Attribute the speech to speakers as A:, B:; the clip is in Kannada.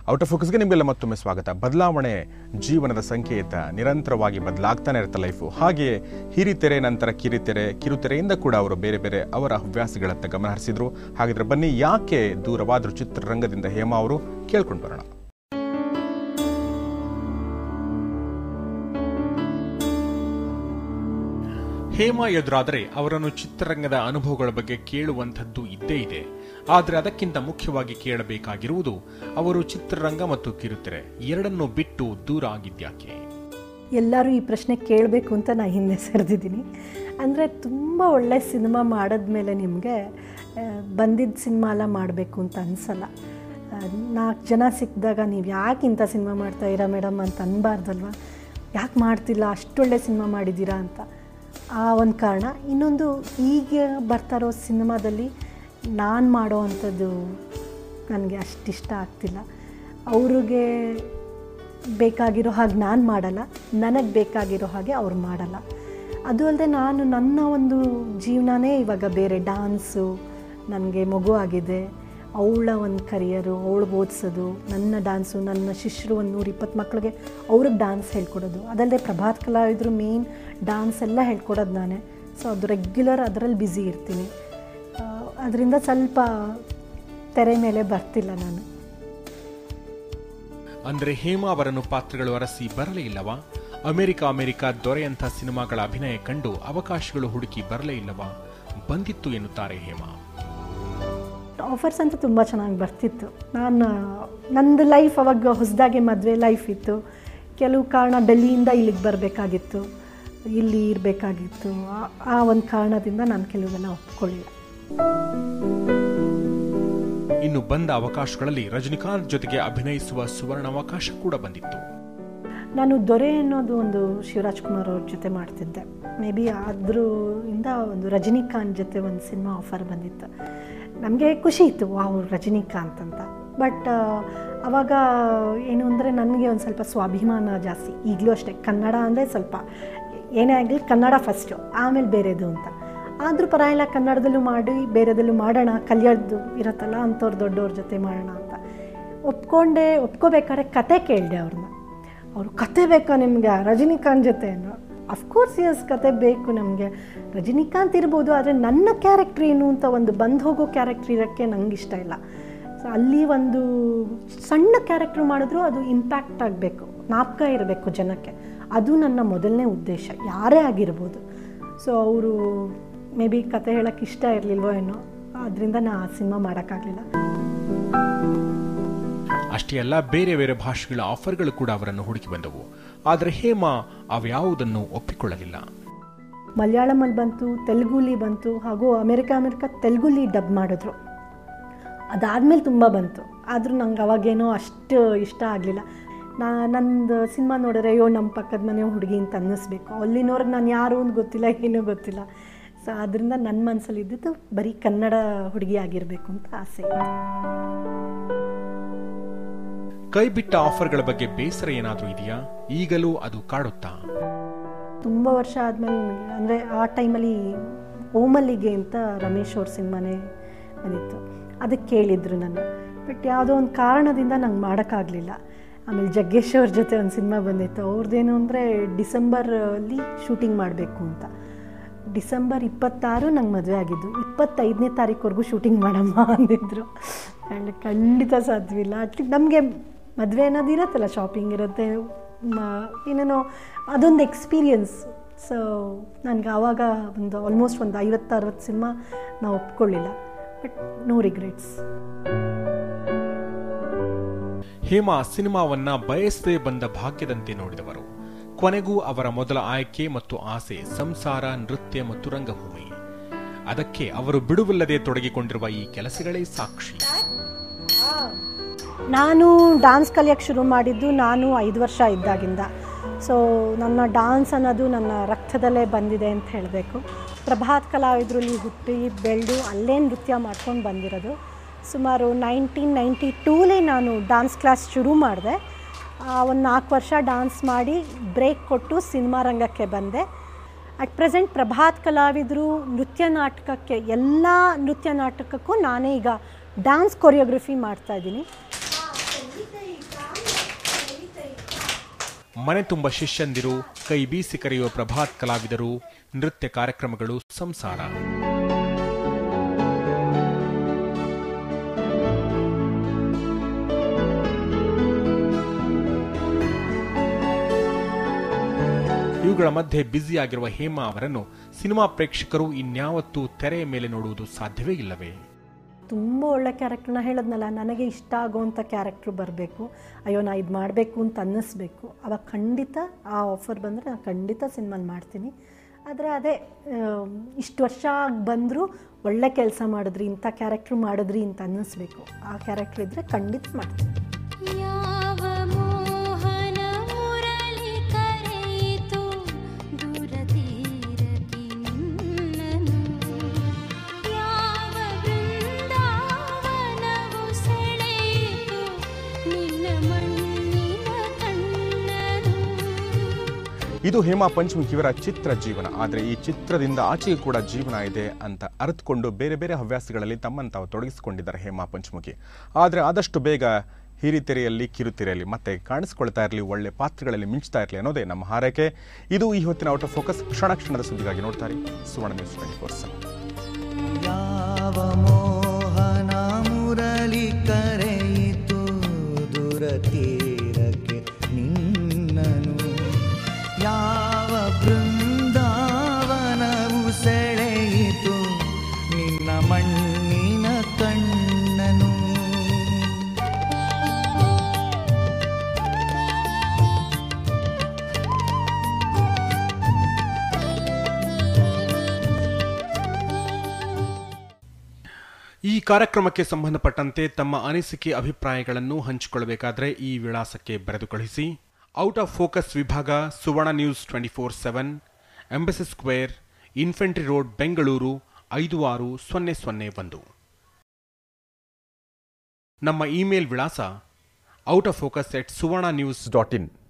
A: ಔಟ್ ಆಫ್ ಫೋಕಸ್ಗೆ ನಿಮಗೆಲ್ಲ ಮತ್ತೊಮ್ಮೆ ಸ್ವಾಗತ ಬದಲಾವಣೆ ಜೀವನದ ಸಂಕೇತ ನಿರಂತರವಾಗಿ ಬದಲಾಗ್ತಾನೆ ಇರುತ್ತೆ ಲೈಫು ಹಾಗೆಯೇ ಹಿರಿತೆರೆ ನಂತರ ಕಿರಿತೆರೆ ಕಿರುತೆರೆಯಿಂದ ಕೂಡ ಅವರು ಬೇರೆ ಬೇರೆ ಅವರ ಹವ್ಯಾಸಗಳತ್ತ ಗಮನ ಹರಿಸಿದ್ರು ಹಾಗಿದ್ರೆ ಬನ್ನಿ ಯಾಕೆ ದೂರವಾದ್ರು ಚಿತ್ರರಂಗದಿಂದ ಹೇಮಾ ಅವರು ಕೇಳ್ಕೊಂಡು ಬರೋಣ ಹೇಮಾ ಎದುರಾದರೆ ಅವರನ್ನು ಚಿತ್ರರಂಗದ ಅನುಭವಗಳ ಬಗ್ಗೆ ಕೇಳುವಂಥದ್ದು ಇದ್ದೇ ಇದೆ ಆದರೆ ಅದಕ್ಕಿಂತ ಮುಖ್ಯವಾಗಿ ಕೇಳಬೇಕಾಗಿರುವುದು ಅವರು ಚಿತ್ರರಂಗ ಮತ್ತು ಕಿರುತೆರೆ ಎರಡನ್ನೂ ಬಿಟ್ಟು ದೂರ ಆಗಿದ್ಯಾಕೆ
B: ಎಲ್ಲರೂ ಈ ಪ್ರಶ್ನೆ ಕೇಳಬೇಕು ಅಂತ ನಾನು ಹಿಂದೆ ಸರಿದಿದ್ದೀನಿ ಅಂದರೆ ತುಂಬ ಒಳ್ಳೆ ಸಿನಿಮಾ ಮಾಡಿದ್ಮೇಲೆ ನಿಮಗೆ ಬಂದಿದ್ದ ಸಿನಿಮಾ ಎಲ್ಲ ಮಾಡಬೇಕು ಅಂತ ಅನಿಸಲ್ಲ ನಾಲ್ಕು ಜನ ಸಿಕ್ಕಿದಾಗ ನೀವು ಯಾಕೆ ಇಂಥ ಸಿನಿಮಾ ಮಾಡ್ತಾಯಿರಾ ಮೇಡಮ್ ಅಂತ ಅನ್ಬಾರ್ದಲ್ವ ಯಾಕೆ ಮಾಡ್ತಿಲ್ಲ ಅಷ್ಟೊಳ್ಳೆ ಸಿನಿಮಾ ಮಾಡಿದ್ದೀರಾ ಅಂತ ಆ ಒಂದು ಕಾರಣ ಇನ್ನೊಂದು ಈಗ ಬರ್ತಾ ಇರೋ ಸಿನಿಮಾದಲ್ಲಿ ನಾನು ಮಾಡೋ ಅಂಥದ್ದು ನನಗೆ ಅಷ್ಟಿಷ್ಟ ಆಗ್ತಿಲ್ಲ ಅವ್ರಿಗೆ ಬೇಕಾಗಿರೋ ಹಾಗೆ ನಾನು ಮಾಡಲ್ಲ ನನಗೆ ಬೇಕಾಗಿರೋ ಹಾಗೆ ಅವ್ರು ಮಾಡಲ್ಲ ಅದು ಅಲ್ಲದೆ ನಾನು ನನ್ನ ಒಂದು ಜೀವನನೇ ಇವಾಗ ಬೇರೆ ಡಾನ್ಸು ನನಗೆ ಮಗು ಆಗಿದೆ ಅವಳ ಒಂದು ಕರಿಯರು ಅವಳಿಗೆ ಓದಿಸೋದು ನನ್ನ ಡಾನ್ಸು ನನ್ನ ಶಿಷ್ಯರು ಒಂದು ನೂರ ಇಪ್ಪತ್ತು ಮಕ್ಕಳಿಗೆ ಅವ್ರಿಗೆ ಡಾನ್ಸ್ ಹೇಳ್ಕೊಡೋದು ಅದಲ್ಲದೆ ಪ್ರಭಾತ್ ಕಲಾವಿದರು ಮೇನ್ ಡಾನ್ಸ್ ಎಲ್ಲ ಹೇಳ್ಕೊಡೋದು ನಾನೇ ಸೊ ಅದು ರೆಗ್ಯುಲರ್ ಅದರಲ್ಲಿ ಬ್ಯುಸಿ ಇರ್ತೀನಿ ಅದರಿಂದ ಸ್ವಲ್ಪ ತೆರೆ ಮೇಲೆ ಬರ್ತಿಲ್ಲ ನಾನು
A: ಅಂದ್ರೆ ಹೇಮಾ ಅವರನ್ನು ಪಾತ್ರಗಳು ಅರಸಿ ಬರಲೇ ಇಲ್ಲವಾ ಅಮೆರಿಕ ಅಮೆರಿಕ ದೊರೆಯಂಥ ಸಿನಿಮಾಗಳ ಅಭಿನಯ ಕಂಡು ಅವಕಾಶಗಳು ಹುಡುಕಿ ಬರಲೇ ಇಲ್ಲವಾ ಬಂದಿತ್ತು ಎನ್ನುತ್ತಾರೆ ಹೇಮಾ
B: ಆಫರ್ಸ್ ಅಂತೂ ತುಂಬ ಚೆನ್ನಾಗಿ ಬರ್ತಿತ್ತು ನಾನು ನಂದು ಲೈಫ್ ಅವಾಗ ಹೊಸದಾಗಿ ಮದುವೆ ಲೈಫ್ ಇತ್ತು ಕೆಲವು ಕಾರಣ ಡೆಲ್ಲಿಯಿಂದ ಇಲ್ಲಿಗೆ ಬರಬೇಕಾಗಿತ್ತು ಇಲ್ಲಿ ಇರಬೇಕಾಗಿತ್ತು ಆ ಒಂದು ಕಾರಣದಿಂದ ನಾನು ಕೆಲವೆಲ್ಲ ಒಪ್ಕೊಳ್ಳಿಲ್ಲ
A: ಇನ್ನು ಬಂದ ಅವಕಾಶಗಳಲ್ಲಿ ರಜನಿಕಾಂತ್ ಜೊತೆಗೆ ಅಭಿನಯಿಸುವ ಸುವರ್ಣ ಅವಕಾಶ ಕೂಡ ಬಂದಿತ್ತು
B: ನಾನು ದೊರೆ ಅನ್ನೋದು ಒಂದು ಶಿವರಾಜ್ ಕುಮಾರ್ ಅವ್ರ ಜೊತೆ ಮಾಡ್ತಿದ್ದೆ ಮೇ ಬಿ ಇಂದ ಒಂದು ರಜನಿಕಾಂತ್ ಜೊತೆ ಒಂದು ಸಿನಿಮಾ ಆಫರ್ ಬಂದಿತ್ತು ನಮಗೆ ಖುಷಿ ಇತ್ತು ವಾವ್ ರಜನಿಕಾಂತ್ ಅಂತ ಬಟ್ ಅವಾಗ ಏನು ಅಂದರೆ ನನಗೆ ಒಂದು ಸ್ವಲ್ಪ ಸ್ವಾಭಿಮಾನ ಜಾಸ್ತಿ ಈಗಲೂ ಅಷ್ಟೇ ಕನ್ನಡ ಅಂದರೆ ಸ್ವಲ್ಪ ಏನೇ ಆಗಲಿ ಕನ್ನಡ ಫಸ್ಟು ಆಮೇಲೆ ಬೇರೆದು ಅಂತ ಆದರೂ ಪರವಾಗಿಲ್ಲ ಕನ್ನಡದಲ್ಲೂ ಮಾಡಿ ಬೇರೆದಲ್ಲೂ ಮಾಡೋಣ ಕಲಿಯೋದು ಇರತ್ತಲ್ಲ ಅಂಥವ್ರು ದೊಡ್ಡವ್ರ ಜೊತೆ ಮಾಡೋಣ ಅಂತ ಒಪ್ಕೊಂಡೆ ಒಪ್ಕೋಬೇಕಾದ್ರೆ ಕತೆ ಕೇಳಿದೆ ಅವ್ರನ್ನ ಅವರು ಕತೆ ಬೇಕಾ ನಿಮಗೆ ರಜನಿಕಾಂತ್ ಜೊತೆ ಅಫ್ಕೋರ್ಸ್ ಎಸ್ ಕತೆ ಬೇಕು ನಮಗೆ ರಜನಿಕಾಂತ್ ಇರ್ಬೋದು ಆದರೆ ನನ್ನ ಕ್ಯಾರೆಕ್ಟ್ರ್ ಏನು ಅಂತ ಒಂದು ಬಂದು ಹೋಗೋ ಕ್ಯಾರೆಕ್ಟ್ರ್ ಇರೋಕ್ಕೆ ನಂಗೆ ಇಷ್ಟ ಇಲ್ಲ ಸೊ ಅಲ್ಲಿ ಒಂದು ಸಣ್ಣ ಕ್ಯಾರೆಕ್ಟ್ರ್ ಮಾಡಿದ್ರು ಅದು ಇಂಪ್ಯಾಕ್ಟ್ ಆಗಬೇಕು ಜ್ಞಾಪಕ ಇರಬೇಕು ಜನಕ್ಕೆ ಅದು ನನ್ನ ಮೊದಲನೇ ಉದ್ದೇಶ ಯಾರೇ ಆಗಿರ್ಬೋದು ಸೊ ಅವರು ಮೇ ಬಿ ಕತೆ ಹೇಳೋಕ್ಕೆ ಇಷ್ಟ ಇರಲಿಲ್ವೋ ಏನೋ ಅದರಿಂದ ನಾ ಆ ಸಿನಿಮಾ ಮಾಡೋಕ್ಕಾಗಲಿಲ್ಲ
A: ಅಷ್ಟೇ ಅಲ್ಲ ಬೇರೆ ಬೇರೆ ಭಾಷೆಗಳ ಆಫರ್ಗಳು ಕೂಡ ಅವರನ್ನು ಹುಡುಕಿ ಬಂದವು ಆದರೆ ಹೇಮಾ ಅವ್ಯಾವುದನ್ನು ಒಪ್ಪಿಕೊಳ್ಳಲಿಲ್ಲ
B: ಮಲಯಾಳಮಲ್ಲಿ ಬಂತು ತೆಲುಗುಲಿ ಬಂತು ಹಾಗೂ ಅಮೆರಿಕ ಅಮೆರಿಕ ತೆಲುಗುಲಿ ಡಬ್ ಮಾಡಿದ್ರು ಅದಾದಮೇಲೆ ತುಂಬ ಬಂತು ಆದರೂ ನಂಗೆ ಅವಾಗೇನೋ ಅಷ್ಟು ಇಷ್ಟ ಆಗಲಿಲ್ಲ ನಾ ನಂದು ಸಿನಿಮಾ ನೋಡಿದ್ರೆ ಅಯ್ಯೋ ನಮ್ಮ ಪಕ್ಕದ ಮನೆ ಹುಡುಗಿ ಅಂತ ಅನ್ನಿಸ್ಬೇಕು ಅಲ್ಲಿನವ್ರಿಗೆ ನಾನು ಯಾರು ಅಂತ ಗೊತ್ತಿಲ್ಲ ಏನೂ ಗೊತ್ತಿಲ್ಲ ಸೊ ಅದರಿಂದ ನನ್ನ ಮನಸ್ಸಲ್ಲಿ ಇದ್ದಿದ್ದು ಬರೀ ಕನ್ನಡ ಹುಡುಗಿ ಆಗಿರಬೇಕು ಅಂತ ಆಸೆ
A: ಕೈ ಬಿಟ್ಟ ಆಫರ್ಗಳ ಬಗ್ಗೆ ಬೇಸರ ಏನಾದರೂ ಇದೆಯಾ ಈಗಲೂ ಅದು ಕಾಡುತ್ತಾ
B: ತುಂಬ ವರ್ಷ ಆದಮೇಲೆ ನನಗೆ ಅಂದರೆ ಆ ಟೈಮಲ್ಲಿ ಓಮಲ್ಲಿಗೆ ಅಂತ ರಮೇಶ್ ಅವ್ರ ಸಿನಿಮಾನೇ ಬಂದಿತ್ತು ಅದಕ್ಕೆ ಕೇಳಿದ್ರು ನಾನು ಬಟ್ ಯಾವುದೋ ಒಂದು ಕಾರಣದಿಂದ ನಂಗೆ ಮಾಡೋಕ್ಕಾಗಲಿಲ್ಲ ಆಮೇಲೆ ಜಗ್ಗೇಶ್ ಅವ್ರ ಜೊತೆ ಒಂದು ಸಿನಿಮಾ ಬಂದಿತ್ತು ಅವ್ರದ್ದೇನು ಅಂದರೆ ಡಿಸೆಂಬರಲ್ಲಿ ಶೂಟಿಂಗ್ ಮಾಡಬೇಕು ಅಂತ ಡಿಸೆಂಬರ್ ಇಪ್ಪತ್ತಾರು ನಂಗೆ ಮದುವೆ ಆಗಿದ್ದು ಇಪ್ಪತ್ತೈದನೇ ತಾರೀಕುವರೆಗೂ ಶೂಟಿಂಗ್ ಮಾಡಮ್ಮ ಅಂದಿದ್ರು ಆ್ಯಂಡ್ ಖಂಡಿತ ಸಾಧ್ಯವಿಲ್ಲ ಅಟ್ಲೀಸ್ಟ್ ನಮಗೆ ಮದುವೆ ಅನ್ನೋದು ಇರುತ್ತಲ್ಲ ಶಾಪಿಂಗ್ ಇರುತ್ತೆ ಏನೇನೋ ಅದೊಂದು ಎಕ್ಸ್ಪೀರಿಯನ್ಸ್ ಸೊ ನನಗೆ ಆವಾಗ ಒಂದು ಆಲ್ಮೋಸ್ಟ್ ಒಂದು ಐವತ್ತು ಅರವತ್ತು ಸಿನಿಮಾ ನಾವು ಒಪ್ಕೊಳ್ಳಿಲ್ಲ ಬಟ್ ನೋ ರಿಗ್ರೆಟ್ಸ್
A: ಹೇಮಾ ಸಿನಿಮಾವನ್ನ ಬಯಸದೇ ಬಂದ ಭಾಗ್ಯದಂತೆ ನೋಡಿದವರು ಕೊನೆಗೂ ಅವರ ಮೊದಲ ಆಯ್ಕೆ ಮತ್ತು ಆಸೆ ಸಂಸಾರ ನೃತ್ಯ ಮತ್ತು ರಂಗಭೂಮಿ ಅದಕ್ಕೆ ಅವರು ಬಿಡುವಿಲ್ಲದೆ ತೊಡಗಿಕೊಂಡಿರುವ ಈ ಕೆಲಸಗಳೇ ಸಾಕ್ಷಿ
B: ನಾನು ಡಾನ್ಸ್ ಕಲಿಯೋಕ್ಕೆ ಶುರು ಮಾಡಿದ್ದು ನಾನು ಐದು ವರ್ಷ ಇದ್ದಾಗಿಂದ ಸೊ ನನ್ನ ಡಾನ್ಸ್ ಅನ್ನೋದು ನನ್ನ ರಕ್ತದಲ್ಲೇ ಬಂದಿದೆ ಅಂತ ಹೇಳಬೇಕು ಪ್ರಭಾತ್ ಕಲಾವಿದರಲ್ಲಿ ಹುಟ್ಟಿ ಬೆಳೆದು ಅಲ್ಲೇ ನೃತ್ಯ ಮಾಡ್ಕೊಂಡು ಬಂದಿರೋದು ಸುಮಾರು ನೈನ್ಟೀನ್ ನೈಂಟಿ ಟೂಲೇ ನಾನು ಡಾನ್ಸ್ ಕ್ಲಾಸ್ ಶುರು ಮಾಡಿದೆ ಒಂದು ನಾಲ್ಕು ವರ್ಷ ಡಾನ್ಸ್ ಮಾಡಿ ಬ್ರೇಕ್ ಕೊಟ್ಟು ಸಿನಿಮಾ ರಂಗಕ್ಕೆ ಬಂದೆ ಅಟ್ ಪ್ರೆಸೆಂಟ್ ಪ್ರಭಾತ್ ಕಲಾವಿದರು ನೃತ್ಯ ನಾಟಕಕ್ಕೆ ಎಲ್ಲ ನೃತ್ಯ ನಾಟಕಕ್ಕೂ ನಾನೇ ಈಗ ಡ್ಯಾನ್ಸ್ ಕೊರಿಯೋಗ್ರಫಿ ಮಾಡ್ತಾಯಿದ್ದೀನಿ
A: ಮನೆ ತುಂಬ ಶಿಷ್ಯಂದಿರು ಕೈ ಬೀಸಿ ಕರೆಯುವ ಪ್ರಭಾತ್ ಕಲಾವಿದರು ನೃತ್ಯ ಕಾರ್ಯಕ್ರಮಗಳು ಸಂಸಾರ ಇವುಗಳ ಮಧ್ಯೆ ಬ್ಯುಸಿಯಾಗಿರುವ ಹೇಮಾ ಅವರನ್ನು ಸಿನಿಮಾ ಪ್ರೇಕ್ಷಕರು ಇನ್ಯಾವತ್ತೂ ತೆರೆಯ ಮೇಲೆ ನೋಡುವುದು ಸಾಧ್ಯವೇ ಇಲ್ಲವೇ
B: ತುಂಬ ಒಳ್ಳೆ ಕ್ಯಾರೆಕ್ಟರ್ನ ಹೇಳದ್ನಲ್ಲ ನನಗೆ ಇಷ್ಟ ಆಗೋವಂಥ ಕ್ಯಾರೆಕ್ಟ್ರು ಬರಬೇಕು ಅಯ್ಯೋ ನಾ ಇದು ಮಾಡಬೇಕು ಅಂತ ಅನ್ನಿಸ್ಬೇಕು ಅವಾಗ ಖಂಡಿತ ಆ ಆಫರ್ ಬಂದರೆ ನಾನು ಖಂಡಿತ ಸಿನಿಮಾಲ್ ಮಾಡ್ತೀನಿ ಆದರೆ ಅದೇ ಇಷ್ಟು ವರ್ಷ ಬಂದರೂ ಒಳ್ಳೆ ಕೆಲಸ ಮಾಡಿದ್ರಿ ಇಂಥ ಕ್ಯಾರೆಕ್ಟ್ರು ಮಾಡಿದ್ರಿ ಅಂತ ಅನ್ನಿಸ್ಬೇಕು ಆ ಕ್ಯಾರೆಕ್ಟ್ರ್ ಇದ್ದರೆ ಖಂಡಿತ ಮಾಡ್ತೀನಿ
C: ಯಾವ ಮೋಹನ ಮುರಳಿ ಕರೆಯಿತು ದೂರ ತೀರಕ್ಕೆ ನಿನ್ನನು ಯಾವ ಬೃಂದಾವನವು ಸೆಳೆಯಿತು ನಿನ್ನ ಮಣ್ಣಿನ ಕಣ್ಣನು
A: ಇದು ಹೇಮಾ ಪಂಚಮುಖಿ ಇವರ ಚಿತ್ರ ಜೀವನ ಆದರೆ ಈ ಚಿತ್ರದಿಂದ ಆಚೆಗೆ ಕೂಡ ಜೀವನ ಇದೆ ಅಂತ ಅರಿತುಕೊಂಡು ಬೇರೆ ಬೇರೆ ಹವ್ಯಾಸಗಳಲ್ಲಿ ತಮ್ಮನ್ನು ತಾವು ತೊಡಗಿಸಿಕೊಂಡಿದ್ದಾರೆ ಹೇಮಾ ಪಂಚಮುಖಿ ಆದರೆ ಆದಷ್ಟು ಬೇಗ ಹಿರಿತೆರೆಯಲ್ಲಿ ಕಿರುತೆರೆಯಲ್ಲಿ ಮತ್ತೆ ಕಾಣಿಸ್ಕೊಳ್ತಾ ಇರಲಿ ಒಳ್ಳೆ ಪಾತ್ರಗಳಲ್ಲಿ ಮಿಂಚ್ತಾ ಇರಲಿ ಅನ್ನೋದೇ ನಮ್ಮ ಹಾರೈಕೆ ಇದು ಈ ಹೊತ್ತಿನ ಔಟ್ ಆಫ್ ಫೋಕಸ್ ಕ್ಷಣ ಕ್ಷಣದ ಸುದ್ದಿಗಾಗಿ ನೋಡ್ತಾರೆ Suvarna news twenty four seven
D: ಯಾವ ಮೋಹನ ಮುರಳಿ ಕರೆಯಿತು ದೂರ ತೀರಕ್ಕೆ ನಿನ್ನನು ಯಾವ ಬೃಂದಾವನವು ಸೆಳೆಯಿತು ನಿನ್ನ ಮಣ್ಣಿನ ಕಣ್ಣನು
A: ಈ ಕಾರ್ಯಕ್ರಮಕ್ಕೆ ಸಂಬಂಧಪಟ್ಟಂತೆ ತಮ್ಮ ಅನಿಸಿಕೆ ಅಭಿಪ್ರಾಯಗಳನ್ನು ಹಂಚಿಕೊಳ್ಳಬೇಕಾದ್ರೆ ಈ ವಿಳಾಸಕ್ಕೆ ಬರೆದು ಕಳಿಸಿ ಔಟ್ ಆಫ್ ಫೋಕಸ್ ವಿಭಾಗ Suvarna news twenty four seven embassy square infantry road Bengaluru ಐದು ಆರು ಸೊನ್ನೆ ಸೊನ್ನೆ ಒಂದು ನಮ್ಮ ಇಮೇಲ್ ವಿಳಾಸ out of focus at Suvarna news dot in